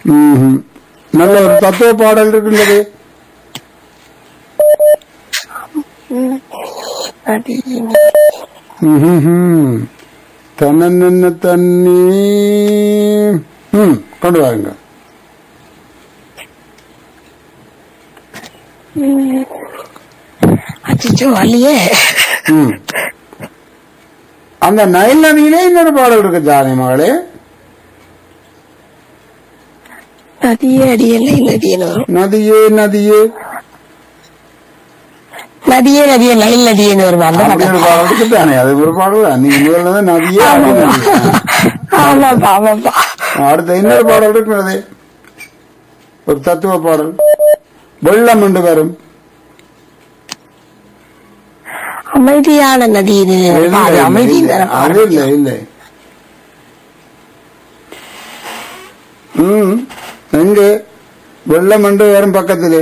ம்ஹும். நல்ல ஒரு தத்துவ பாடல் இருக்கின்றது ம்ஹும்ஹும். தன்னென்ன தண்ணி ம் கொண்டு வாருங்க அச்சோ வரலையே ம். அந்த நைல் நதியிலே இன்னொரு பாடல் இருக்கு ஜானி மகளே நதியே அடியல்ல நதியன்னு வரும் நதியே நதியே நதியே நதியே நைல் நதியன்னு வரும் அந்த அப்படி ஒரு பக்கம் பாடல் இருக்கு தானே அது ஒரு பாடல் தான் நீங்க முதல்ல தான் நதியே அப்படி நதியே. ஆமாப்பா ஆமாப்பா அடுத்த இன்னொரு பாடல் இருக்கிறது ஒரு தத்துவ பாடல் வெள்ளம் என்று வரும் அமைதியான நதி இது இல்லை, அது இல்லை, அமைதி இல்லை. அது இல்லை இல்லை ம் எங்க வெள்ளம் என்று வரும் பக்கத்திலே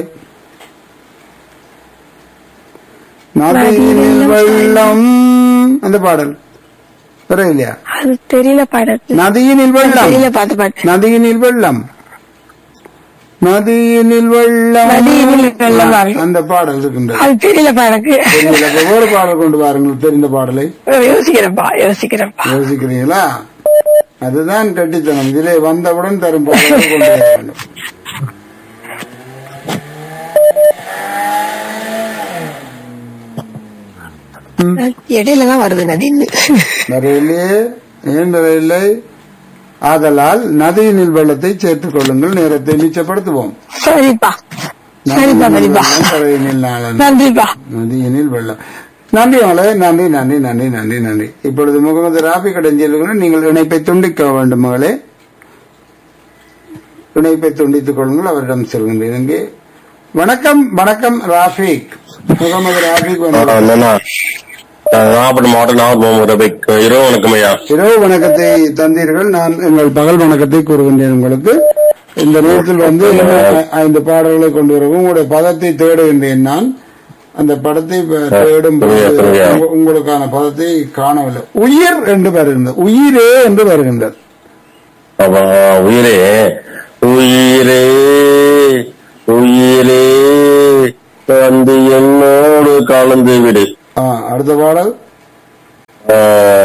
நதியினில் வெள்ளம் அந்த பாடல் வர இல்லையா அது தெரியல பாடத்து நதியினில் வெள்ளம் தெரியல பாத்து பாட்டு நதியினில் வெள்ளம் நதியினில் வெள்ளம் நதியினில் வெள்ளம் வரும். அந்த பாடல் இருக்கின்றது அது தெரியல பாடக்கு தெரியல, அப்ப வேறு பாடல் கொண்டு வாருங்கள் தெரிந்த பாடலை யோசிக்கிறேன்ப்பா யோசிக்கிறேன்ப்பா யோசிக்கிறீங்களா அதுதான் கட்டித்தனம் இதிலே வந்தவுடன் தரும் பாடலை கொண்டு வர வேண்டும் இடையில தான் வருது நதின்னு வரையிலே ஏன் வரையில்லை ஆதலால் நதியினில் வெள்ளத்தை சேர்த்துக் கொள்ளுங்கள் நேரத்தை மிச்சப்படுத்துவோம் சரிப்பா சரிப்பா சரிப்பா கரையினில் நாளன் நன்றிப்பா நதியினில் வெள்ளம் நன்றி மகளே நன்றி நன்றி நன்றி நன்றி நன்றி இப்பொழுது முகமது ராபி கடைஞ்சியல்கள் நீங்கள் இணைப்பை துண்டிக்க வேண்டும் மகளே இணைப்பை துண்டித்துக் கொள்ளுங்கள் அவரிடம் செல்கின்றேன் இங்கே வணக்கம் வணக்கம் ராஃபிக் முகமது ராஃபிக் வந்து என்னன்னா நாகப்பட்டினம் மாவட்டம் நாகப்பட்டினம் ரபிக் இரவு வணக்கம் ஐயா இரவு வணக்கத்தை தந்தீர்கள் நான் எங்கள் பகல் வணக்கத்தை கூறுகின்றேன் உங்களுக்கு இந்த நேரத்தில் வந்து இன்னும் ஐந்து பாடல்களை கொண்டு வரவும் உங்களுடைய பதத்தை தேடுகின்றேன் நான் அந்த படத்தை ப- தேடும் போது சரியா, சரியா. உங்க- உங்களுக்கான பதத்தை காணவில்லை உயிர் என்று வருகின்றது உயிரே என்று வருகின்றது அப்ப, உயிரே உயிரே உயிரே வந்து என்னோடு கலந்து விடு ஆ, அடுத்த பாடல் ஆ,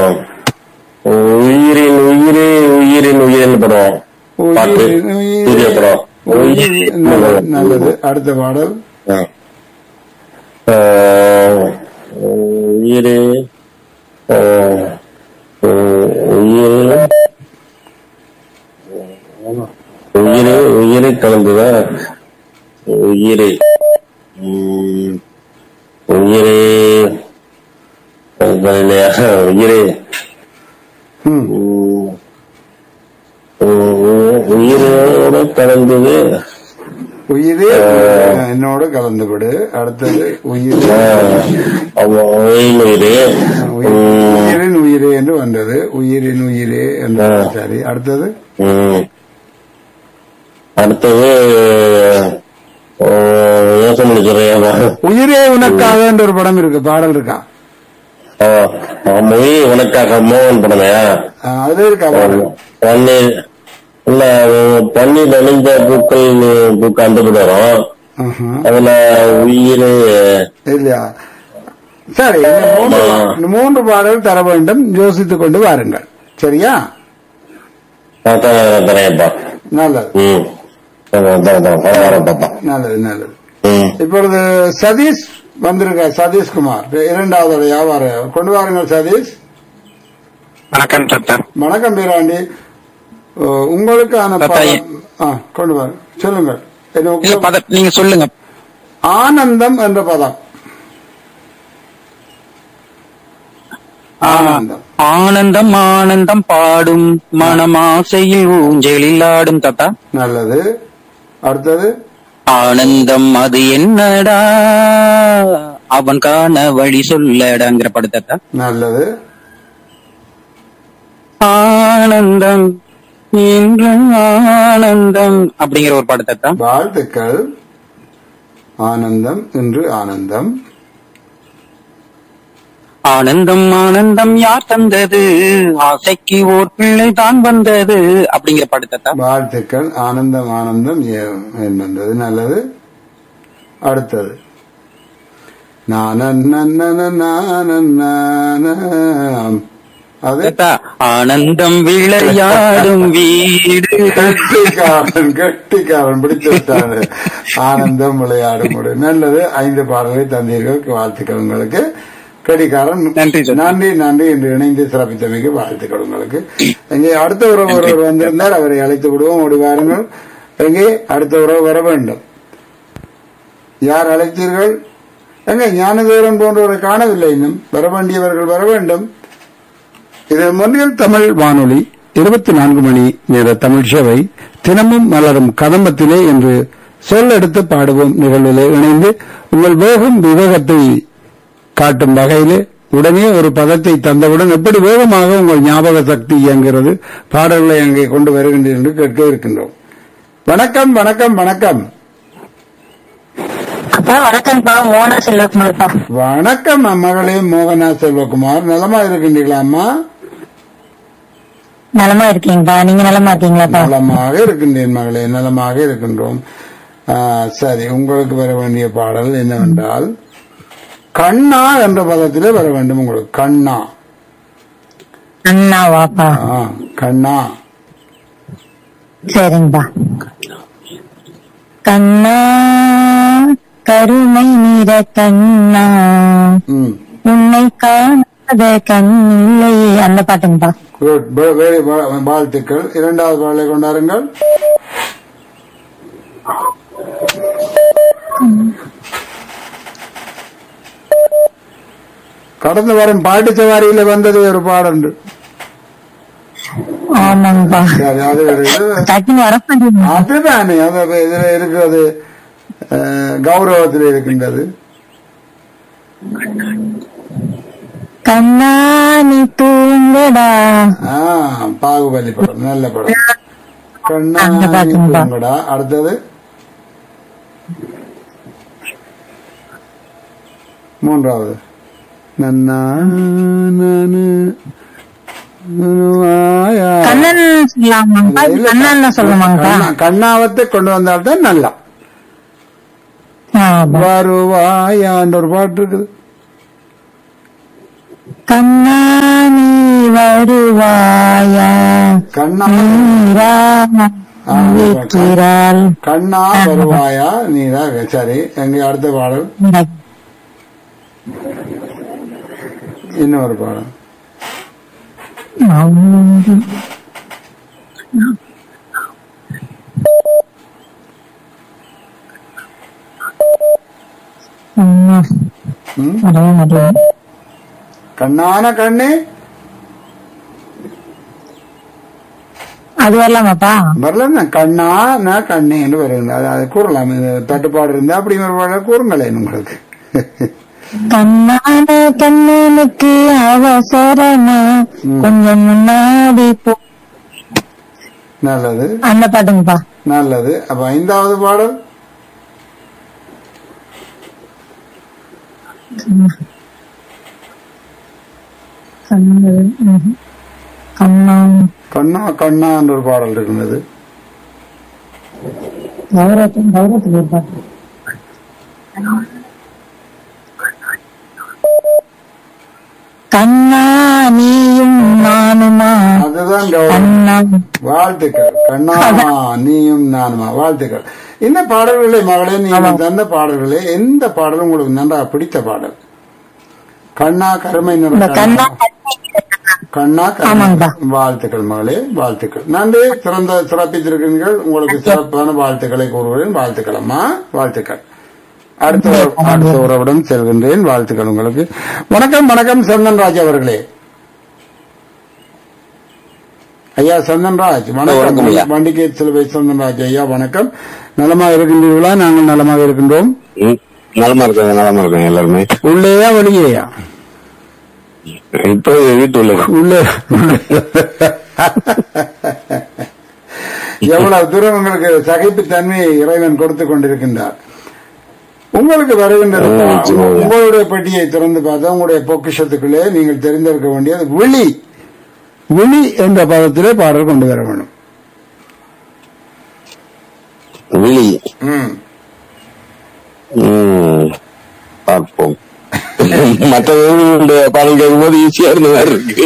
உயிரின் உயிரே உயிரின் உயிரின் படம் பாட்டு உயிர், உயிர், சூரிய படம் உயிர், நல்லது, நல்லது அடுத்த பாடல் ஆ. ஆ, உயிரே ஆ, உயிரே உயிரே உயிரை கலந்துதா உயிரே உம், உயிரே அது இல்லையா உயிரே ம். உம், உம், உயிரோட கலந்தது உயிரே என்னோட கலந்து விடு அடுத்தது உயிர் அவன் உயிரே உம், உயிரின் உயிரே என்று வந்தது உயிரின் உயிரே என்று ஆ. சரி அடுத்தது உம். அடுத்தது ஆஹ், யோசனை சொல்றேன் உயிரே உனக்காக என்ற ஒரு படம் இருக்கு பாடல் இருக்கா மொழி உனக்காக மோகன் படமையா ஆ, அது இருக்கா பாடல் பன்னீர் இல்ல பன்னீர் நெளிந்த பூக்கள் பூக்கு அந்த படம் ஆஹா. அதுல உயிர் இல்லையா சரி இந்த மூன்று ஆ. இந்த மூன்று பாடல் தர வேண்டும் யோசித்துக் கொண்டு வாருங்கள் சரியா தரையப்பா நல்லது ம் தரேன், தரேன், தரேன். வர, வர, பாப்பா. நல்லது நல்லது ம். இப்பொழுது சதீஷ் வந்திருக்க சதீஷ்குமார் இரண்டாவது வியாபாரம் கொண்டு வாருங்கள் சதீஷ் வணக்கம் டாக்டர் வணக்கம் வீராண்டி ஓ, உங்களுக்கான தாத்தா, பதம் ஆ, கொண்டு வாங்க சொல்லுங்கள் இது இல்ல முக்கியம். பத நீங்க சொல்லுங்க ஆனந்தம் என்ற பதம் ஆனந்தம் ஆனந்தம் ஆனந்தம் பாடும் மனமாசையில் ஊஞ்சலில் ஆடும் தாத்தா நல்லது அடுத்தது ஆனந்தம் அது என்னடா அவன் காண வழி சொல்லடாங்கிற படம் தாத்தா நல்லது ஆனந்தம் இன்று ஆனந்தம் அப்படிங்கிற ஒரு பாட்டு தாத்தா வாழ்த்துக்கள் ஆனந்தம் இன்று ஆனந்தம் ஆனந்தம் ஆனந்தம் யார் தந்தது ஆசைக்கு ஓர் பிள்ளை தான் வந்தது அப்படிங்கிற பாட்டு தாத்தா வாழ்த்துக்கள் ஆனந்தம் ஆனந்தம் ஏ- என்பது நல்லது அடுத்தது நானன் நன்னன நானன் நானாம். அது தாத்தா ஆனந்தம் விளையாடும் வீடு கெட்டிக்காரன் கெட்டிக்காரன் பிடித்து விட்டாரு ஆனந்தம் விளையாடும் முறை நல்லது ஐந்து பாடல்களை தந்தீர்கள் வாழ்த்துக்கள் உங்களுக்கு கெட்டிக்காரன் நன்றி சார். நன்றி நன்றி என்று இணைந்து சிறப்பித்தமைக்கு வாழ்த்துக்கள் உங்களுக்கு எங்கே அடுத்த உறவு ஒருவர் வந்திருந்தார் அவரை அழைத்து விடுவோம் ஓடி வாருங்கள் எங்கே அடுத்த உறவு வர வேண்டும் யார் அழைத்தீர்கள் எங்க ஞானதேவன் போன்றவரை காணவில்லை இன்னும் வர வேண்டியவர்கள் வர வேண்டும் இது மொழியில் தமிழ் வானொலி இருபத்தி நான்கு மணி நேர தமிழ் சேவை தினமும் மலரும் கதம்பத்திலே என்று சொல்லெடுத்து பாடுவோம் நிகழ்விலே இணைந்து உங்கள் வேகம் விவேகத்தை காட்டும் வகையிலே உடனே ஒரு பதத்தை தந்தவுடன் எப்படி வேகமாக உங்கள் ஞாபக சக்தி இயங்குகிறது பாடல்களை அங்கே கொண்டு வருகின்றீர்கள் என்று கேட்க இருக்கின்றோம் வணக்கம் வணக்கம் வணக்கம் அப்பா வணக்கம்ப்பா மோனா செல்வகுமார்ப்பா வணக்கம் மகளே மோகனா செல்வகுமார் நலமா இருக்கின்றீர்களா அம்மா நலமா இருக்கீங்கப்பா நீங்க நலமா இருக்கீங்களாப்பா நலமாக இருக்கின்றேன் மகளே நலமாக இருக்கின்றோம் ஆ, சரி உங்களுக்கு வர வேண்டிய பாடல் என்னவென்றால் கண்ணா என்ற பதத்திலே வர வேண்டும் உங்களுக்கு கண்ணா அண்ணா வாப்பா ஆ, கண்ணா சரிங்கப்பா கண்ணா கருமை நிற கண்ணா ம் உன்னை காணாத கண்ணில்லை அந்த பாட்டுங்கப்பா குட் வெ- வெரி வா- வாழ்த்துக்கள் இரண்டாவது பாடலை கொண்டாருங்கள் கடந்து வரும் பாட்டு சவாரியில வந்தது ஒரு பாடண்டு ஆமாங்கப்பா சரி அது ஒரு இது டக்குன்னு வரப்போறீங்க அதுதானே அது இதுல இருக்கிறது அஹ், கௌரவத்தில் இருக்கின்றது கண்ணா நீ தூங்குடா ஆ, பாகுபலி படம் நல்ல படம் கண்ணா அந்த பாட்டுங்களா? தூங்குடா. அடுத்தது மூன்றாவது நன்னா நானு நானுவாயா. கண்ணன் சொல்லலாமாங்கப்பா இல்ல, கண்ணன் சொல்லுமாங்கப்பா கண்ணா- கண்ணாவத்தை கொண்டு வந்தால்தான் நல்லா ஆமாப்பா. வருவாயான்ற ஒரு பாட்டு இருக்குது கண்ணா நீ வருவாயா கண்ணா நீரா இருக்கிறாள் கண்ணா வருவாயா நீரா சரி எங்க அடுத்த பாடல் இன்னொரு பாடல் ம்? கண்ணான கண்ணே அது வரலாமாப்பா வரல கண்ணா நான் கண்ணே என்று வருங்க அது அது கூறலாம் இது தட்டுப்பாடு இருந்தா அப்படி ஒரு பாடல் கூறுங்களேன் உங்களுக்கு கண்ணான கண்ணனுக்கு அவசரமா கொஞ்சம் முன்னாடி போ நல்லது அந்த பாட்டுங்கப்பா நல்லது அப்ப ஐந்தாவது பாடல் கண்ணன் ம்ஹும். கண்ணன் கண்ணா கண்ணா என்ற ஒரு பாடல் இருக்கின்றது கௌரவத்தில் கௌரவத்தில் ஒரு பாட்டு கண்ணா நீயும் நானுமா அதுதான் கௌரவம் கண்ணா வாழ்த்துக்கள் கண்ணா நீயும் நானுமா வாழ்த்துக்கள் இந்த பாடல்களை மகளே நீங்கள் தந்த பாடல்களே எந்த பாடலும் உங்களுக்கு நன்றா பிடித்த பாடல் கண்ணா கருமை நிற இந்த கண்ணா கண்ணா கருமை ஆமாங்கப்பா. வாழ்த்துக்கள் மகளே வாழ்த்துக்கள் நன்றி சிறந்த சிறப்பித்திருக்கிறீர்கள் உங்களுக்கு சிறப்பான வாழ்த்துக்களை கூறுகிறேன் வாழ்த்துக்கள் அம்மா வாழ்த்துக்கள் அடுத்த ஒரு- அடுத்த உறவுடன் செல்கின்றேன் வாழ்த்துக்கள் உங்களுக்கு வணக்கம் வணக்கம் சந்தன் ராஜ் அவர்களே ஐயா சந்தன்ராஜ் வணக்கம் வணக்கம் ஐயா. வண்டிகை சிலுவை சந்தன்ராஜ் ஐயா வணக்கம் நலமாக இருக்கின்றீர்களா நாங்கள் நலமாக இருக்கின்றோம் ம், நலமா இருக்காங்க நலமா இருக்காங்க எல்லாருமே உள்ளேயா வெளியேயா இப்ப வீட்டு உள்ள உள்ளே எவ்வளவு தூரம் உங்களுக்கு சகிப்பு தன்மையை இறைவன் கொடுத்து கொண்டிருக்கின்றார் உங்களுக்கு வருகின்றது ம், நிச்சயமாக. உங்களுடைய பெட்டியை திறந்து பார்த்தா உங்களுடைய பொக்கிஷத்துக்குள்ளே நீங்கள் தெரிந்திருக்க வேண்டியது விழி விழி என்ற பதத்திலே பாடல் கொண்டு வர வேண்டும் விழி ம். ம், பார்ப்போம் மற்றவர்களுடைய பாடல் கேட்கும்போது ஈஸியா இருந்த மாதிரி இருக்கு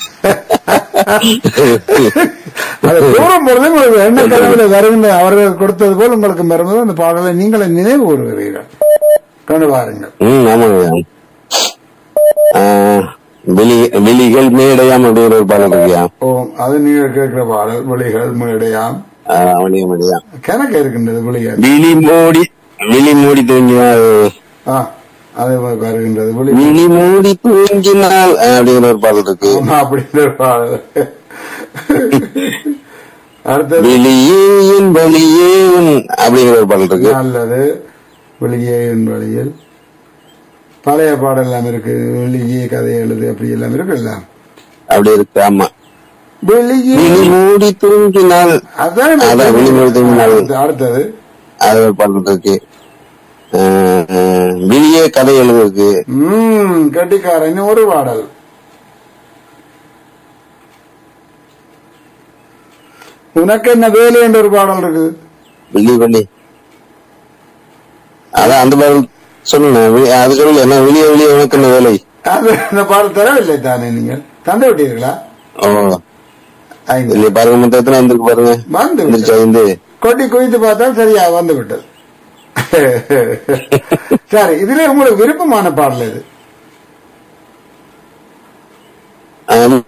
அது தூரம் பொழுது உங்களுக்கு என்ன கனவுல வருகின்ற அவர்கள் கொடுத்தது போல் உங்களுக்கு வரும்போது அந்த பாடலை நீங்களே நினைவு கூறுகிறீர்கள் கொண்டு வாருங்கள் ம் ஆமாங்க ஆ, விழி விழிகள் மேடையாம் அப்படிங்கிற ஒரு பாடல் இருக்கியா ஓ அது நீங்கள் கேட்கிற பாடல் விழிகள் மேடையாம் அவனிய மேடையா கணக்கு இருக்கின்றது விழிகள் விழி மூடி விழி மூடி தூங்கினால் ஆ அது வருகின்றது விழி விழி மூடி தூங்கினால் அப்படிங்கிற ஒரு பாடல் இருக்கு ஆமா அப்படின்ற பாடல் அடுத்தது வெளியே என் வழியே உன் அப்படிங்கிற ஒரு பாடல் இருக்கு நல்லது வெளியே என் வழியில் பழைய பாடல் எல்லாம் இருக்கு வெளியே கதை எழுது அப்படி எல்லாம் இருக்குல்ல அப்படி இருக்கு ஆமா வெளியே விழி மூடி தூங்கினால் அதான் அதான் வெளி மூடி தூங்கினால் அடுத்தது அது ஒரு பாடல் இருக்கு ஆ, ஆ, விழியே கதை எழுதுருக்கு ம் கட்டிக்காரன் இன்னும் ஒரு பாடல் உனக்கு என்ன வேலை என்ற ஒரு பாடல் இருக்கு விழி பண்ணி அதான் அந்த பாடல் சொல்லுங்க விழி- அது சொல்லல என்ன வெளியே வெளியே உனக்கு என்ன வேலை அது இந்த பாடல் தரவில்லை தானே நீங்கள் தந்து விட்டீர்களா ஓ ஐந்து இல்லையே பாருங்க மொத்தம் எத்தனை வந்திருக்கு பாருங்க வந்து வந்துருச்சு விட்டது. ஐந்து கொட்டி குவித்து பார்த்தால் சரியா வந்து விட்டது சரி இதுல உங்களுக்கு விருப்பமான பாடல் இது ஆ,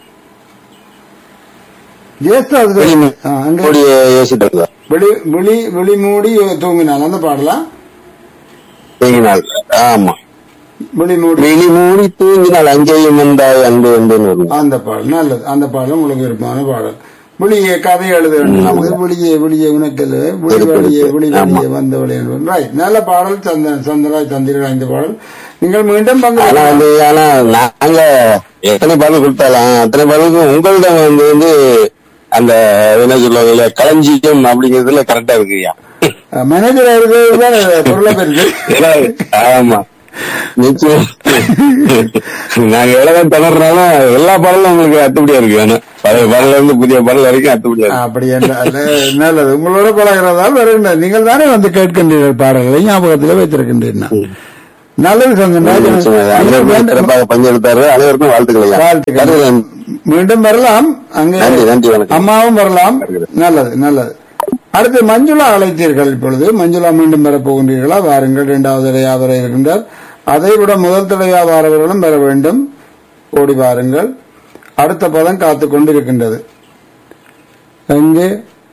ஜேஸ்தாஸ் வெளி ஆ, அங்க மூடி யோசிட்டு இருந்தா விழி விழி விழி மூடி தூங்கினால் அந்த பாடலாம் தூங்கினாள் ஆமா விழி மூடி வெளி மூடி தூங்கினால் அங்கேயும் வந்தாய் அன்பு வந்தேன்னு வரும் அந்த பாடல் நல்லது அந்த பாடல் உங்களுக்கு விருப்பமான பாடல் விழியே கதை எழுத வேண்டும் நமக்கு விழியே விழியே உனக்கல் விழி இருக்கு, வழியே இருக்கு. விழி ஆமா. வழியே வந்தவளே என்பது ரைட் நல்ல பாடல் சந்த சந்தராய் தந்தீர்கள் இந்த பாடல் நீங்கள் மீண்டும் பங்கு ஆனா வந்து ஆனா நாங்க எத்தனை பாடல் கொடுத்தாலும் அத்தனை பாடலுக்கும் உங்களிடம் வந்து வந்து அந்த என்ன சொல்லுவாங்க களஞ்சியம் அப்படிங்கறதுல கரெக்டா இருக்குயா மேனேஜர் இருக்கிறது பொருளை பெருக்கு ஏன்னா, ஆமா நிச்சயம் நாங்க எவ்வளவுதான் தொடர்றாலும் எல்லா பாடலும் உங்களுக்கு அத்துப்படியா இருக்கு ஆனா பழைய பாடல இருந்து புதிய பாடல் வரைக்கும் அத்துப்படியா இருக்கு அப்படி என்ன அல்ல, நல்லது உங்களோட பழகிறதால் வருகின்ற நீங்கள் தானே வந்து கேட்கின்றீர்கள் பாடல்களை ஞாபகத்தில் வைத்திருக்கின்றீர்கள் நல்லது சந்தன் நிச்சயம். அனைவருக்கும் சிறப்பாக பங்கெடுத்தாரு அனைவருக்கும் வாழ்த்துக்கள் ஐயா. வாழ்த்துக்கள் வருகிறேன். மீண்டும் வரலாம் அங்கே நன்றி நன்றி வணக்கம் அம்மாவும் வரலாம் நல்லது நல்லது அடுத்து மஞ்சுளா அழைத்தீர்கள் இப்பொழுது மஞ்சுளா மீண்டும் வர போகின்றீர்களா வாருங்கள் இரண்டாவது தடையா வர இருக்கின்றார் அதை விட முதல் தடையா வாரவர்களும் வர வேண்டும் ஓடி வாருங்கள் அடுத்த பதம் காத்துக் கொண்டிருக்கின்றது எங்கே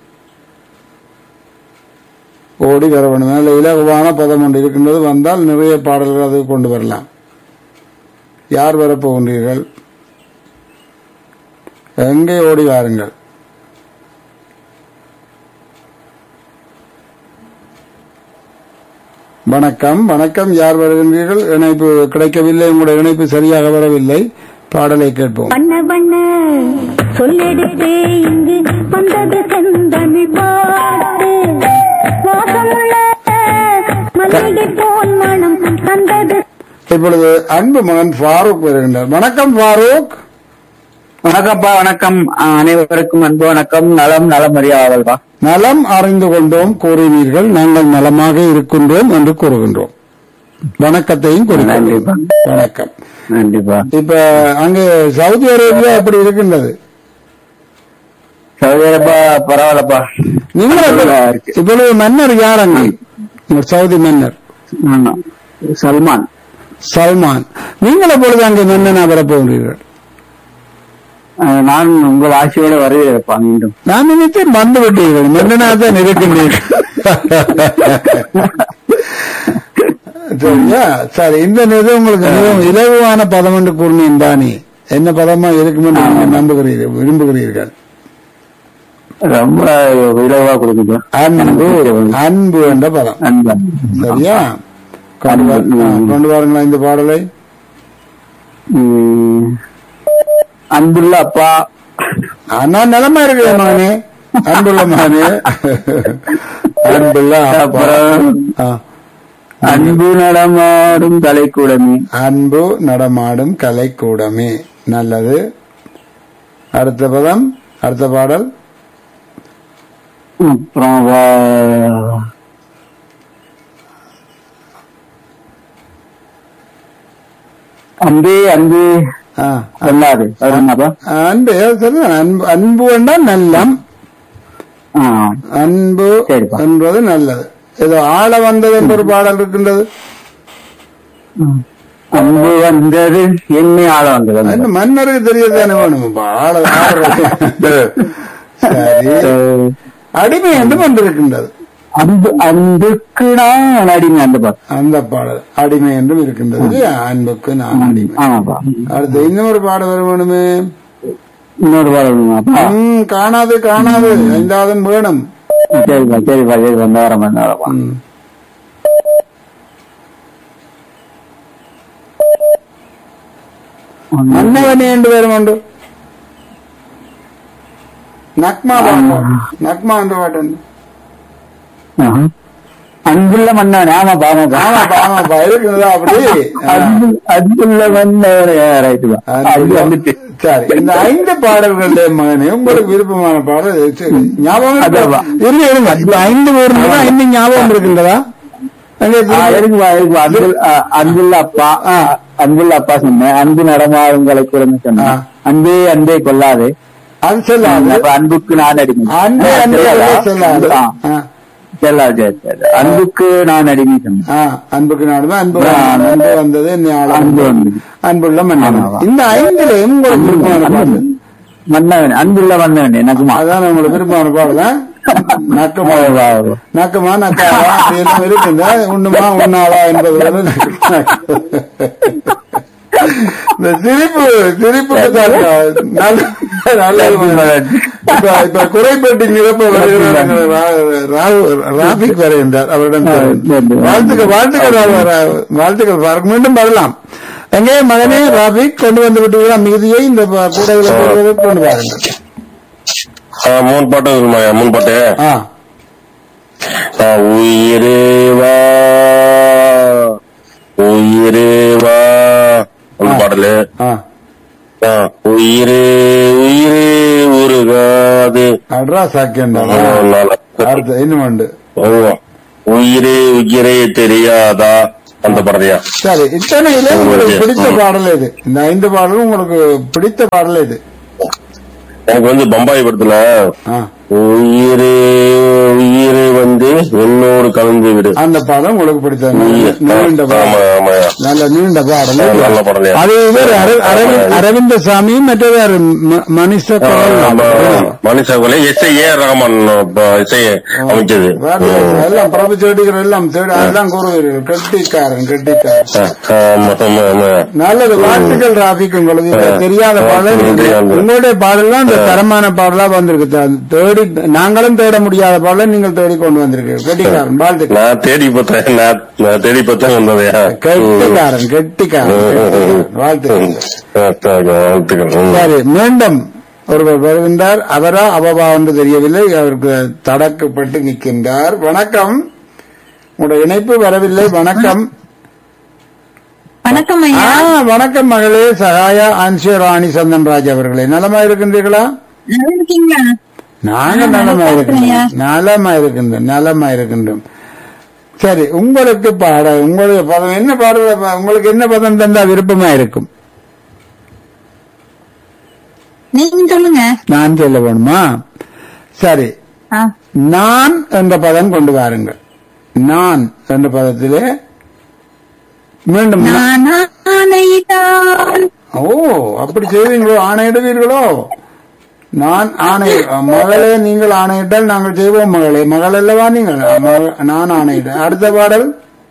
ஓடி வர வேண்டும் நல்ல இலகுவான பதம் ஒன்று இருக்கின்றது வந்தால் நிறைய பாடல்கள் அது கொண்டு வரலாம் யார் வரப்போகின்றீர்கள் எங்கே ஓடி வாருங்கள் வணக்கம் வணக்கம் யார் வருகின்றீர்கள் இணைப்பு கிடைக்கவில்லை உங்களுடைய இணைப்பு சரியாக வரவில்லை பாடலை கேட்போம் பண்ண பண்ண சொல்லெடுத்தே இங்கு வந்தது செந்தமிழ் பாட்டு வாசமுள்ள மல்லிகை போல் மனம் தந்தது இப்பொழுது அன்பு மகன் ஃபாரூக் வருகின்றார் வணக்கம் ஃபாரூக் வணக்கம்ப்பா வணக்கம் ஆஹ் அனைவருக்கும் அன்பு வணக்கம் நலம் நலம் அறியாவல்பா நலம் அறிந்து கொண்டோம் கூறினீர்கள் நாங்கள் நலமாக இருக்கின்றோம் என்று கூறுகின்றோம் வணக்கத்தையும் கொடுக்கின்றோம் வணக்கம் நன்றிப்பா இப்ப அங்க சவுதி அரேபியா அப்படி இருக்கின்றது சௌகரியப்பா பரவாயில்லப்பா நீங்கள் நல்லா இருக்கு. இப்பொழுது மன்னர் யார் அங்கே உங்க சவுதி மன்னர் ஆமா. சல்மான் சல்மான் நீங்கள் எப்பொழுது அங்கே மன்னனா வரப்போகிறீர்கள் ஆஹ் நான் உங்கள் ஆட்சியோட வருகிறேன்ப்பா மீண்டும் நான் நினைத்தேன் வந்து விட்டீர்கள் மன்னனா தான் இருக்கின்றேன் சரியா சரி இந்த நிதி உங்களுக்கு மிகவும் இலகுவான பதம் என்று கூறினேன் தானே என்ன பதமா இருக்கும் என்று நீங்கள் நம்புகிறீர்கள் விரும்புகிறீர்கள் ரொம்ப விரைவா கொடுக்குது அன்பு அன்பு என்ற பதம் அன்பா சரியா கொண்டு வா- அன்பு, ம். கொண்டு வாருங்களா இந்த பாடலை உம், அன்புள்ள அப்பா ஆனா நிலமா இருக்கு மகனே அன்புள்ள மகனே அன்புள்ள அப்பா. அப்புறம் ஆ. அன்பு நடமாடும் கலைக்கூடமே அன்பு நடமாடும் கலைக்கூடமே நல்லது அடுத்த பதம் அடுத்த பாடல் அப்புறம் வா- அன்பே அன்பு ஆ, சொல்லாது அது என்னப்பா அன்பு சொல்லுங்க. அன்பு அன்பு என்றால் நல்லம் ஆ, அன்பு சரிப்பா. என்பது நல்லது ஏதோ ஆள வந்தது என்ற ஒரு பாடல் இருக்கின்றது அன்பு வந்தது என்னை ஆள வந்தது அந்த மன்னருக்கு தெரியதானே வேணும் இப்ப ஆள ஆடுறது. சரி அடிமை என்று வந்திருக்கின்றது அன்பு அன்புக்கு நான் அடிமை அந்த பாட்டு அந்த பாடல் அடிமை என்றும் இருக்கின்றது இல்லையா? அன்புக்கு நான் அடிமை ஆமாப்பா அடுத்து இன்னொரு பாடல் வர வேணுமே இன்னொரு பாடல் வேணுமாப்பா ம், காணாது காணாது ஐந்தாவது வேணும் சரிப்பா சரிப்பா சரிப்பா இந்த வாரம் இந்த வாரப்பா ம். மன்னவனே என்று பேரும் உண்டு நக்மா பாட்டு நக்மா என்ற பாட்டு உண்டு ஆஹா. அன்புள்ள மன்னவன் ஆமாப்பா ஆமாப்பா ஆமாப்பா ஆமாப்பா இருக்குதா அப்படி ஆ. அன்பு அன்புள்ள மன்னவன் ரைட்டுப்பா அது வந்துட்டு சரி இந்த ஐந்து பாடல்களுடைய மகனே உங்களுக்கு விருப்பமான பாடல் எது? சரி, ஞாபகம் இருக்கா? அதான்ப்பா. இருங்க இருங்க இப்ப ஐந்து பேர் இருந்தா ஐந்து ஞாபகம் இருக்கின்றதா எங்க ஆ, திரும்ப- இருக்குப்பா இருக்குப்பா அன்புல் ஆ, அன்புள்ள அப்பா ஆ, அன்புள்ள அப்பா சொன்னேன் அன்பு நடமாடுங்களை கூடன்னு சொன்னேன் ஆ. அன்பே அன்பே கொள்ளாது அது சொல்லாது அப்ப அன்புக்கு நான் அடிமை அன்பு ஆ, அன்பு செல்லாதா? சொல்லாது ஆ, ஆ, செல்லாது சரி, சரி. அன்புக்கு நான் அடிமை சொன்னேன் ஆ, அன்புக்கு நாடுமே அன்பு ஆ. அன்பு வந்தது என்னை ஆள அன்பு வந்தது. வந்தது. அன்புள்ள மன்னன் ஆமா. இந்த ஐந்துலையும் உங்களுக்கு விருப்பமான பாடல் மன்னவன் அன்புள்ள மன்னவன் எனக்குமா அதான் உங்களுக்கு விருப்பமான பாடல் ஆ? நக்கமா நக்கமா நக்காவா அப்படி எல்லாம் இருக்குங்க உண்ணுமா உண்ணாவா என்பது போல இந்த சிரிப்பு சிரிப்புக்கு தான் நல்ல நல்லது இப்ப இப்ப குறைப்பட்டு நிரப்ப வருகிறாங்க ராபிக் வருகின்றார் அவரிடம் வாழ்த்துக்கள் வாழ்த்துக்கள் ரா- வாழ்த்துக்கள் பாருங்க மீண்டும் வரலாம் எங்கே மகனே ராபிக் கொண்டு வந்து விட்டு மீதியை இந்த ப- கூடைகளை போடுவதற்கு கொண்டு வாருங்கள் ஆ, மூணு பாட்டு இருக்குமா மூணு பாட்டு ஆ ஆ, உயிரே வா உயிரே வா அந்த பாடலு ஆ ஆ, உயிரே உயிரே உருகாது அட்ரா சாக்கியண்டா ஆ, நல்லா. அடுத்து இன்னும் உண்டு ஆமா. உயிரே உயிரே தெரியாதா அந்த பாடலையா சரி இத்தனையில உங்களுக்கு பிடித்த பாடல் எது இந்த ஐந்து பாடலும் உங்களுக்கு பிடித்த பாடல் எது எனக்கு வந்து பம்பாய் படத்துல ஆ, உயிரே உயிரே வந்து என்னோடு கலந்து விடு அந்த பாடல் உங்களுக்கு பிடித்த உயிர். நீண்ட ஆமா பாடல் ஆமாயா நல்ல நீண்ட பாடல் நல்ல பாடலையா அது இவர் அரவி- அரவிந்த் அரவிந்த சாமி மற்றது யாரு? ம- மனிஷ ஆமா. கமல். மனுஷா கொலை எஸ் ஏ ரஹ்மான் இசை அமைச்சது வேற எல்லாம் பிரபு செடிகள் எல்லாம் தேடி அதெல்லாம் கூறுவீர்கள் கெட்டிக்காரன் கெட்டிக்காரன் ஆ, ஆமா ஆமா ஆமா நல்லது வாழ்த்துக்கள் ராபிக் உங்களுக்கு இது தெரியாத பாடல் நன்றி, நன்றி. உங்களுடைய பாடல்லாம் இந்த தரமான பாடலா வந்திருக்கு த- தேடி நாங்களும் தேட முடியாத பாடலை நீங்கள் தேடி கொண்டு வந்திருக்கீங்க கெட்டிக்காரன் வாழ்த்துக்கள் நான் தேடி பார்த்தேன் நான் நான் தேடி பார்த்தேன் வந்ததையா கெட்டிக்காரன் கெட்டிக்காரன் கெட்டிக்காரன். வாழ்த்துக்கள் வாழ்த்துக்கள் ம். சரி மீண்டும் ஒருவர் வருகின்றார் அவரா அவவா என்று தெரியவில்லை அவருக்கு தடக்கப்பட்டு நிற்கின்றார் வணக்கம் உங்களுடைய இணைப்பு வரவில்லை வணக்கம் வணக்கம் ஆ, ஐயா வணக்கம் மகளே சகாயா ஆன்சிய ராணி சந்தன்ராஜ் அவர்களே நலமா இருக்கின்றீர்களா நல்லா இருக்கீங்களா நாங்க ஆ, நலமா நல்லா இருக்கின்றோம் நலமா இருக்கின்றோம் நலமா இருக்கின்றோம் சரி உங்களுக்கு பாட உங்களுக்கு பதம் என்ன பாடுற உங்களுக்கு என்ன பதம் தந்தா விருப்பமா இருக்கும் நீங்க சொல்லுங்க நான் சொல்ல வேணுமா சரி ஆ, நான் என்ற பதம் கொண்டு வாருங்கள் நான் என்ற பதத்திலே மீண்டும் நான். நான் ஆணையிட்டால் ஓ அப்படி செய்வீங்களோ ஆணையிடுவீர்களோ நான் ஆணை மகளே நீங்கள் ஆணையிட்டால் நாங்கள் செய்வோம் மகளே மகள் அல்லவா நீங்கள் மக- நான் ஆணையிட அடுத்த பாடல்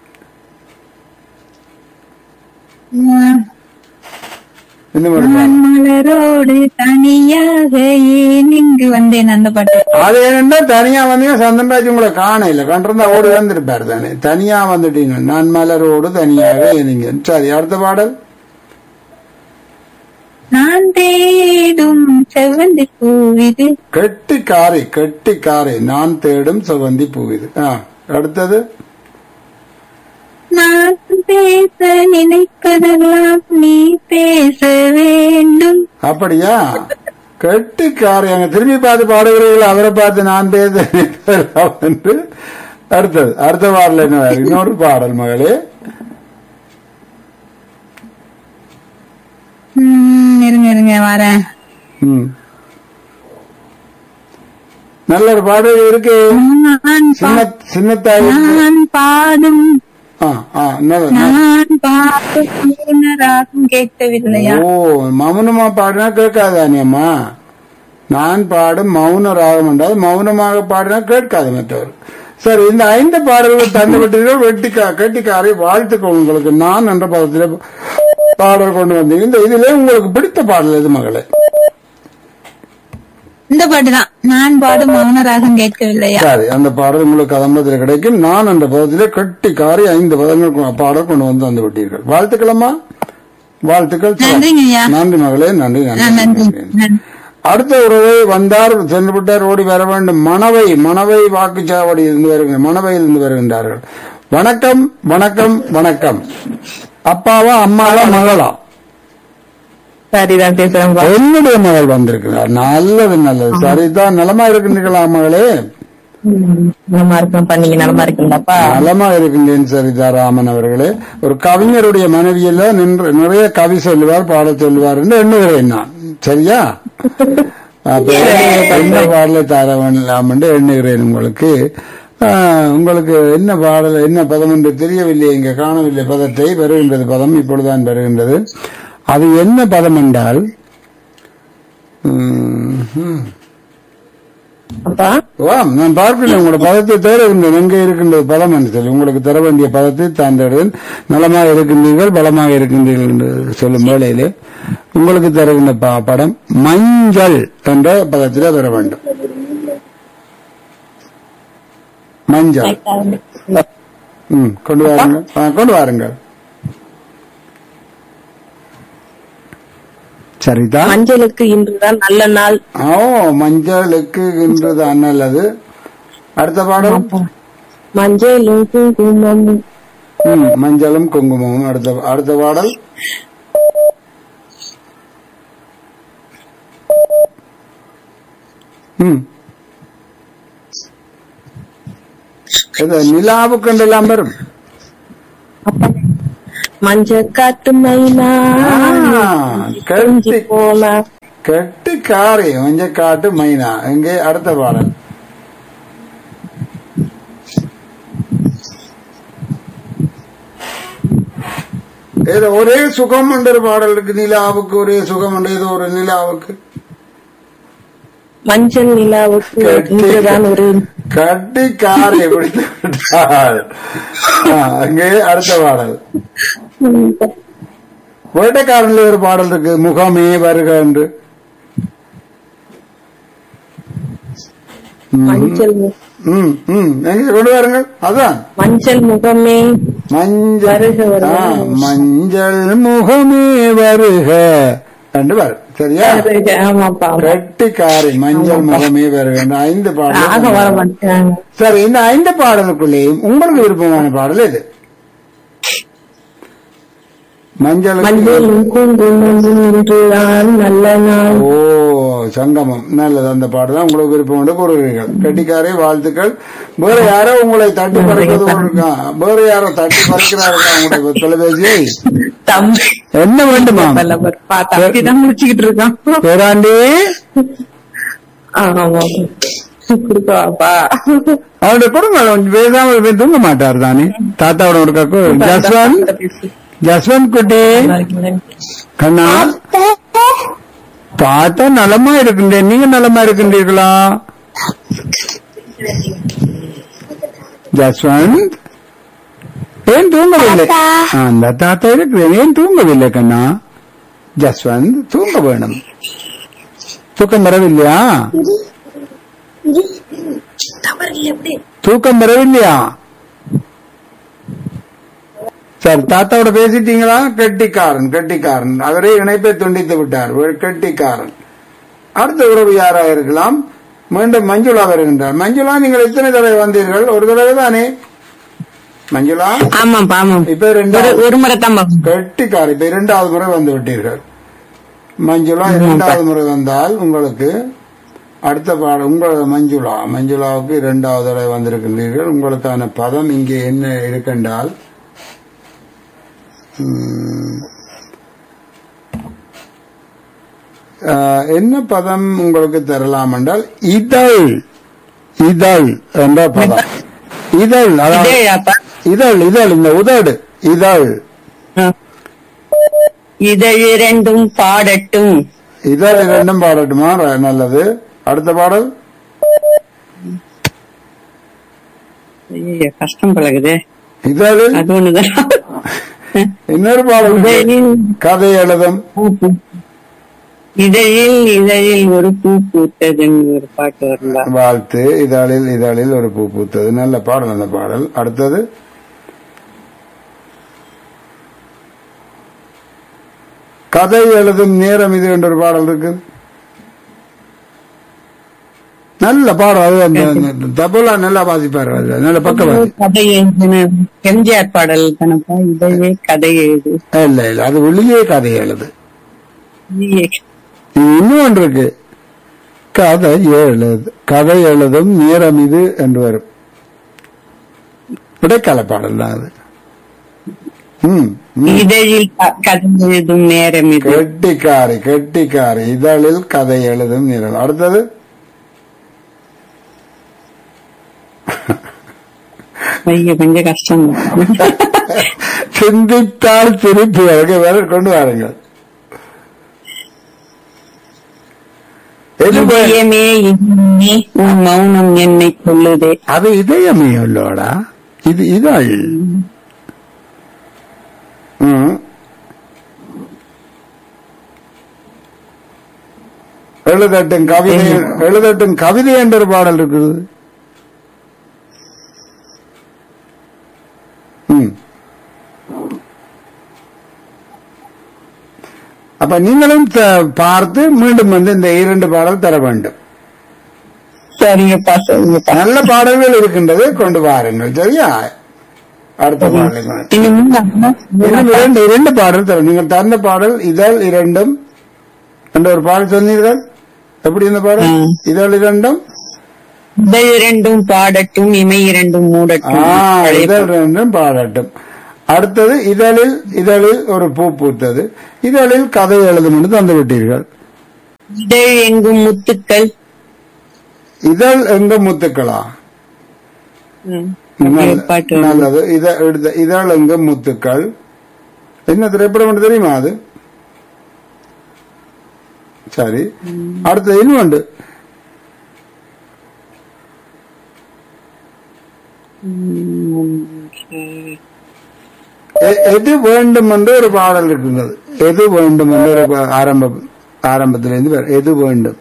ம், இன்னும் ஒரு நான் பாடல். மலரோடு தனியாக ஏன் இங்கு வந்தேன் அந்த பாட்டு அது என்னன்னா தனியா வந்தீங்க சந்தன்ராஜ் உங்களை காண இல்ல கண்டிருந்தா ஓடி வந்திருப்பாரு தானே தனியா வந்துட்டீங்க நான் மலரோடு தனியாக நீங்க சரி அடுத்த பாடல் நான் தேடும் செவ்வந்தி பூவிது கெட்டி காரை கெட்டி காரை நான் தேடும் சுகந்தி பூவிது ஆ, அடுத்தது நான் பேச நினைப்பதெல்லாம் நீ பேச வேண்டும் அப்படியா கெட்டிக்காரியாங்க திரும்பி பார்த்து பாடுகிறீர்கள் அவரை பார்த்து நான் பேச நினைப்பதெல்லாம் என்று அடுத்தது அடுத்த பாடல் என்ன இன்னொரு பாடல் மகளே ம், இருங்க இருங்க வரேன் ம். நல்ல ஒரு பாடல் இருக்கு நான் சின்ன பா- சின்னத்தாய் நான் பாடும் ஆ, ஆ, நல்லது. நான் பாடும் மௌனராகம் கேட்கவில்லையா ஓ மௌனமா பாடினா கேட்காதானே அம்மா நான் பாடும் மௌன ராகம் என்றால் மௌனமாக பாடினா கேட்காது மற்றவர் சரி இந்த ஐந்து பாடல்கள் தந்துவிட்டீர்கள் வெட்டிக்கா கெட்டிக்காரை வாழ்த்துக்கள் உங்களுக்கு நான் என்ற பதத்தில் பாடல் கொண்டு வந்தீங்க இந்த இதிலே உங்களுக்கு பிடித்த பாடல் எது மகளே இந்த பாட்டுதான் நான் பாடும் மௌனராகம் கேட்கவில்லையா சரி அந்த பாடல் உங்களுக்கு அதம்பத்தில் கிடைக்கும் நான் என்ற பதத்திலே கெட்டிக்காரை ஐந்து பதங்கள் கொ- பாடல் கொண்டு வந்து தந்து விட்டீர்கள் வாழ்த்துக்களம்மா வாழ்த்துக்கள் நன்றிங்க ஐயா. நன்றி மகளே நன்றி ஆ, நன்றி நன்றி நன்றி நன்றி. அடுத்த உறவை வந்தார் சென்று விட்டார் ஓடி வர வேண்டும் மணவை மணவை வாக்குச்சாவடி இருந்து வருகின்ற மணவையில் இருந்து வருகின்றார்கள் வணக்கம் வணக்கம் வணக்கம் அப்பாவா அம்மாவா மகளா சரிதான் பேசுறேன் என்னுடைய மகள் வந்திருக்கிறார் நல்லது நல்லது சரிதான் நலமா இருக்கின்றீர்களா மகளே நலமா இருக்கேன் பண்ணீங்க நலமா இருக்கீங்களாப்பா நலமா இருக்கின்றேன் சரிதா ராமன் அவர்களே ஒரு கவிஞருடைய மனைவியில நின்று நிறைய கவி சொல்லுவார் பாட சொல்லுவார் என்று எண்ணுகிறேன் நான் சரியா அப்ப என்ன பாடலை தர வேண்டாம் என்று எண்ணுகிறேன் உங்களுக்கு ஆஹ், உங்களுக்கு என்ன பாடல் என்ன பதம் என்று தெரியவில்லை இங்க காணவில்லை பதத்தை வருகின்றது பதம் இப்பொழுதுதான் வருகின்றது அது என்ன பதம் என்றால் உம், ஹம். அப்பா ஆம் நான் பார்க்கிறேன் உங்களோட பதத்தை தேடுகின்றேன் எங்கே இருக்கின்றது பதம் என்று சொல்லி உங்களுக்கு தர வேண்டிய பதத்தை தான் தேடுவேன் நலமாக இருக்கின்றீர்கள் பலமாக இருக்கின்றீர்கள் என்று சொல்லும் வேளையிலே உங்களுக்கு தருகின்ற ப- படம் மஞ்சள் என்ற பதத்திலே வர வேண்டும் மஞ்சள் ம் கொண்டு வாருங்கள் ஆ, கொண்டு வாருங்கள் சரிதான் மஞ்சளுக்கு இன்றுதான் நல்ல நாள் ஓ மஞ்சளுக்கு இன்றுதான் நல்லது அடுத்த பாடல் மஞ்சளும் குங்குமமும் ம், மஞ்சளும் குங்குமமும் அடுத்த அடுத்த பாடல் ம் இது நிலாவுக்கெண்டெல்லாம் வரும் மஞ்ச காட்டு மைனா ஆ, கொஞ்சி கெட்டி போனா கெட்டி காரி மஞ்சக்காட்டு மைனா எங்கே அடுத்த பாடல் ஏதோ ஒரே சுகம் என்ற ஒரு பாடல் இருக்கு நிலாவுக்கு ஒரே சுகம் என்ற ஏதோ ஒரு நிலாவுக்கு மஞ்சள் நிலாவுக்கு இன்றுதான் ஒரு கட்டி காரை குடித்து விட்டாள் ஆ, அங்கே அடுத்த பாடல் வேட்டைக்காரன்ல ஒரு பாடல் இருக்கு முகமே வருக என்று மஞ்சள் மு- ம் ம் எங்க கொண்டு வாருங்கள் அதான் மஞ்சள் முகமே மஞ்சள் வருக, வருக. ஆ, மஞ்சள் முகமே வருக என்று வரும் சரியா ஆமாப்பா கட்டிக்காரி மஞ்சள் முகமே வருக என்று ஐந்து ஆக வர பாடல் மாட்டாங்க சரி இந்த ஐந்து பாடலுக்குள்ளேயும் உங்களுக்கு விருப்பமான பாடல் எது மஞ்சள் மஞ்சளும் குங்குமமும் இன்றுதான் நல்ல நாள் ஓ சங்கமம் நல்லது அந்த பாட்டு தான் உங்களுக்கு விருப்பம் என்று கூறுகிறீர்கள் கட்டிக்காரே வாழ்த்துக்கள் வேற யாரோ உங்களை தட்டி பறிப்பது போல இருக்கான் வேற யாரோ தட்டி பறிக்கிறார்கள் உங்களுடைய தொலைபேசியை தம்பி என்ன வேண்டுமா வல்லவர் பா தம்பி தான் முடிச்சுக்கிட்டு இருக்கான் பேராண்டி ஆமா கொடுக்கவாப்பா அவருடைய குடும்பம் பேசாமல் போய் தூங்க மாட்டார் தானே தாத்தாவோட ஒரு கக்கு ஜஸ்வந்த் ஜஸ்வந்த் குட்டி கண்ணா தாத்தா நலமா இருக்கின்றேன் நீங்க நலமா இருக்கின்றீர்களா ஜஸ்வந்த் ஏன் தூங்கவில்லை ஆ, அந்த தாத்தா இருக்கிறேன் ஏன் தூங்கவில்லை கண்ணா ஜஸ்வந்த் தூங்க வேணும் தூக்கம் வரவில்லையா தூக்கம் வரவில்லையா சரி தாத்தாவோட பேசிட்டீங்களா கெட்டிக்காரன் கெட்டிக்காரன் அவரே இணைப்பை துண்டித்து விட்டார் ஒரு கெட்டிக்காரன் அடுத்த உறவு யாரா இருக்கலாம் மீண்டும் மஞ்சுளா வருகின்றார் மஞ்சுளா நீங்கள் எத்தனை தடவை வந்தீர்கள் ஒரு தடவை தானே மஞ்சுளா ஆமாப்பா ஆமாம் இப்ப ஒரு ரெண்டாவது ஒரு முறை தான் கெட்டிக்காரி இப்ப இரண்டாவது முறை வந்து விட்டீர்கள் மஞ்சுளா இரண்டாவது முறை வந்தால் உங்களுக்கு அடுத்த பாடம் உங்களோட மஞ்சுளா மஞ்சுளாவுக்கு இரண்டாவது தடவை வந்திருக்கின்றீர்கள் உங்களுக்கான பதம் இங்கே என்ன இருக்கின்றால் உம், ஆஹ், என்ன பதம் உங்களுக்கு தரலாம் என்றால் இதழ் இதழ் என்ற பதம் இதழ் அதாவது இதழாப்பா இதழ் இதழ் இந்த உதடு இதழ் இதழ் இரண்டும் பாடட்டும் இதழ் இரண்டும் பாடட்டுமா ர- நல்லது அடுத்த பாடல் ஐயையோ, கஷ்டம் பழகுது இதழில் அது ஒண்ணுதான் இன்னொரு பாடல் இருக்கு. இதழில் கதை எழுதும் பூ பூ- இதழில் இதழில் ஒரு பூ பூத்ததுன்னு ஒரு பாட்டு வரும்பா வாழ்த்து இதழில் இதழில் ஒரு பூ பூத்தது நல்ல பாடல் அந்த பாடல் அடுத்தது கதை எழுதும் நேரம் இது என்ற ஒரு பாடல் இருக்கு நல்ல பாடல் அது அந்த அந்த தபலா நல்லா வாசிப்பாரு அது நல்ல பக்கவாதி கதை எழுதுன எம்ஜிஆர் பாடல் தானப்பா இதழே கதை எழுது இல்ல இல்ல அது வெளியே கதை எழுது ஐயே, இது இன்னும் ஒன்று இருக்கு கதை எழுது கதை எழுதும் நேரம் இது என்று வரும் இடைக்கால பாடல் தான் அது ம் ம். இதழில் க- கதை எழுதும் நேரம் இது கெட்டிக்காரி கெட்டிக்காரி இதழில் கதை எழுதும் நேரம் அடுத்தது ஐயோ கொஞ்சம் கஷ்டம் தான். சிந்தித்தால் திருப்பி அதுக்கு வேற கொண்டு வாருங்கள் எது வே- இதயமே இதயமே உன் மௌனம் என்னை சொல்லுதே அது இதயமே உள்ளோடா இது இதழ் ம். எழுதட்டும் கவிதை எழுதட்டும் கவிதை என்ற ஒரு பாடல் இருக்குது ம். அப்ப நீங்களும் த- பார்த்து மீண்டும் வந்து இந்த இரண்டு பாடல் தர வேண்டும் சரிங்கப்பா சரிங்கப்பா நல்ல பாடல்கள் இருக்கின்றது கொண்டு வாருங்கள் சரியா அடுத்த பாடல் இன்னும் இன்னும் இரண்டு இரண்டு பாடல் தரும் நீங்கள் தந்த பாடல் இதழ் இரண்டும் என்ற ஒரு பாடல் சொன்னீர்கள் எப்படி இந்த பாடல் ம். இதழ் இரண்டும் இதழ் இரண்டும் பாடட்டும் இமை இரண்டும் ஆ, மூடட்டும் பழைய இதழ் இரண்டும் பாடட்டும் அடுத்தது இதழில் இதழில் ஒரு பூ பூத்தது இதழில் கதை எழுதும் என்று தந்து விட்டீர்கள் இதழ் எங்கும் முத்துக்கள் இதழ் எங்க முத்துக்களா ம். அப்படி ஒரு நல்ல- பாட்டு வருது. நல்லது இத- எடுத்த- இதழ் எங்க முத்துக்கள் என்ன திரைப்படம் என்று தெரியுமா அது சரி அடுத்தது இன்னும் உண்டு ம், சரி. எ- எது வேண்டும் என்று ஒரு பாடல் இருக்கின்றது எது வேண்டும் என்று ஒரு பா- ஆரம்ப ஆரம்பத்திலிருந்து வரும். எது வேண்டும்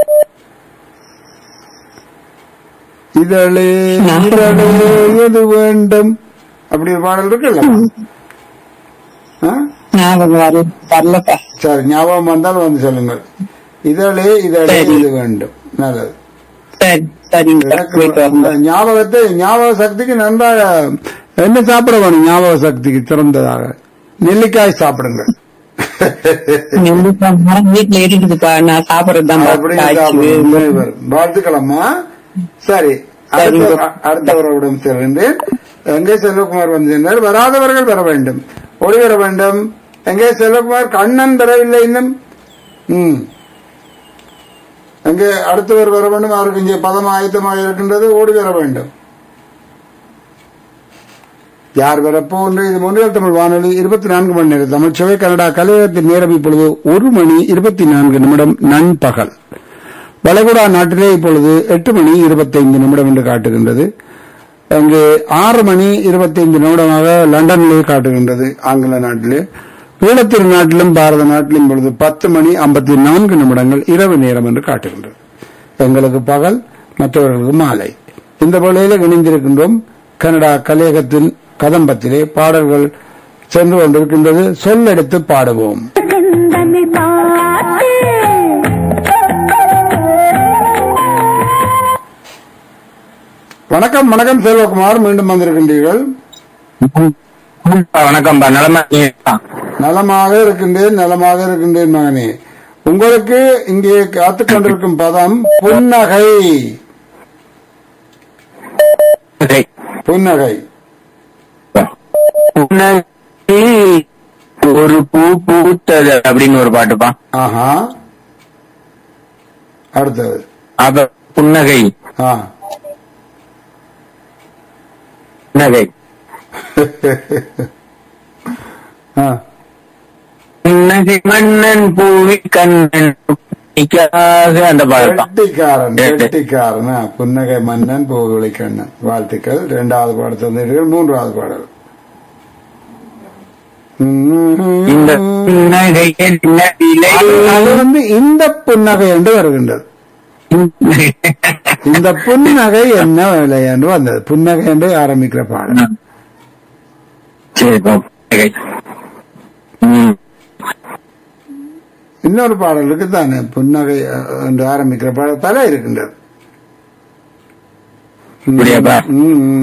இதழே இதழே எது வேண்டும் அப்படி ஒரு பாடல் இருக்குல்ல ஆ? ஞாபகம் வரல வரலப்பா சரி ஞாபகம் வந்தால் வந்து சொல்லுங்கள் இதழே இதழே சரி. இது வேண்டும் நல்லது சரி சரிங்கப்பா போயிட்டு எனக்கு வரலாம் ஞாபகத்தை ஞாபக சக்திக்கு நன்றாக என்ன சாப்பிட வேணும் ஞாபக சக்திக்கு சிறந்ததாக நெல்லிக்காய் சாப்பிடுங்க நெல்லிக்காய் மரம் வீட்டுல இருக்குதுப்பா நான் சாப்பிடறதுதான் அப்படி காய்ச்சி சாப்பிடுங்க. வாழ்த்துக்கலாமா சரி அடுத்த சரிங்க. அடுத்தவரிடம் செல்கின்றேன் எங்கே செல்வகுமார் வந்திருந்தார் வராதவர்கள் வர வேண்டும் ஓடி வர வேண்டும் எங்கே செல்வகுமார் கண்ணன் வரவில்லை இன்னும் ம் எங்கே அடுத்தவர் வர வேண்டும் அவருக்கு இங்கே பதம் ஆயத்தமாக இருக்கின்றது ஓடி வர வேண்டும் யார் வரப்போன்று இது மொழியால் தமிழ் வானொலி இருபத்தி நான்கு மணி நேரம் தமிழ் சுவை கனடா கலையகத்தின் நேரம் இப்பொழுது ஒரு மணி இருபத்தி நான்கு நிமிடம் நண்பகல் வளைகுடா நாட்டிலே இப்பொழுது எட்டு மணி இருபத்தைந்து நிமிடம் என்று காட்டுகின்றது அங்கு ஆறு மணி இருபத்தைந்து நிமிடமாக லண்டனிலே காட்டுகின்றது ஆங்கில நாட்டிலே ஈழத்திரு நாட்டிலும் பாரத நாட்டிலும் இப்பொழுது பத்து மணி ஐம்பத்தி நான்கு நிமிடங்கள் இரவு நேரம் என்று காட்டுகின்றது எங்களுக்கு பகல் மற்றவர்களுக்கு மாலை இந்த வேளையில இணைந்திருக்கின்றோம் கனடா கலையகத்தின் கதம்பத்திலே பாடல்கள் சென்று கொண்டிருக்கின்றது சொல்லெடுத்து பாடுவோம் செந்தமிழ் பாட்டு வணக்கம் வணக்கம் செல்வகுமார் மீண்டும் வந்திருக்கின்றீர்கள் வணக்கம்பா நிலைமை நலமாக இருக்கின்றேன் நலமாக இருக்கின்றேன் மகனே உங்களுக்கு இங்கே காத்துக் கொண்டிருக்கும் பதம் புன்னகை புன்னகை ஒரு பூ பூத்தது அப்படின்னு ஒரு பாட்டுப்பா ஆஹா அடுத்தது அப்ப புன்னகை ஆ புன்னகை ஆ. புன்னகை மன்னன் பூவி கண்ணன் புன்னகைக்காக அந்த பாட்டு தான் கெட்டிக்காரன் கெட்டிக்காரன் ஆ, புன்னகை மன்னன் பூவிளை கண்ணன் வாழ்த்துக்கள் இரண்டாவது பாடல் தந்தீர்கள் மூன்றாவது பாடல் இந்த புன்னகை என்ன விலை அது வந்து இந்த புன்னகை என்று வருகின்றது இந்த புன்னகை என்ன விலை என்று வந்தது புன்னகை என்று ஆரம்பிக்கிற பாடல் சரிப்பா புன்னகை ம். இன்னொரு பாடலுக்கு தானே புன்னகை அஹ், என்று ஆரம்பிக்கிற பாடல் பல இருக்கின்றது அப்படியாப்பா ம், ம்.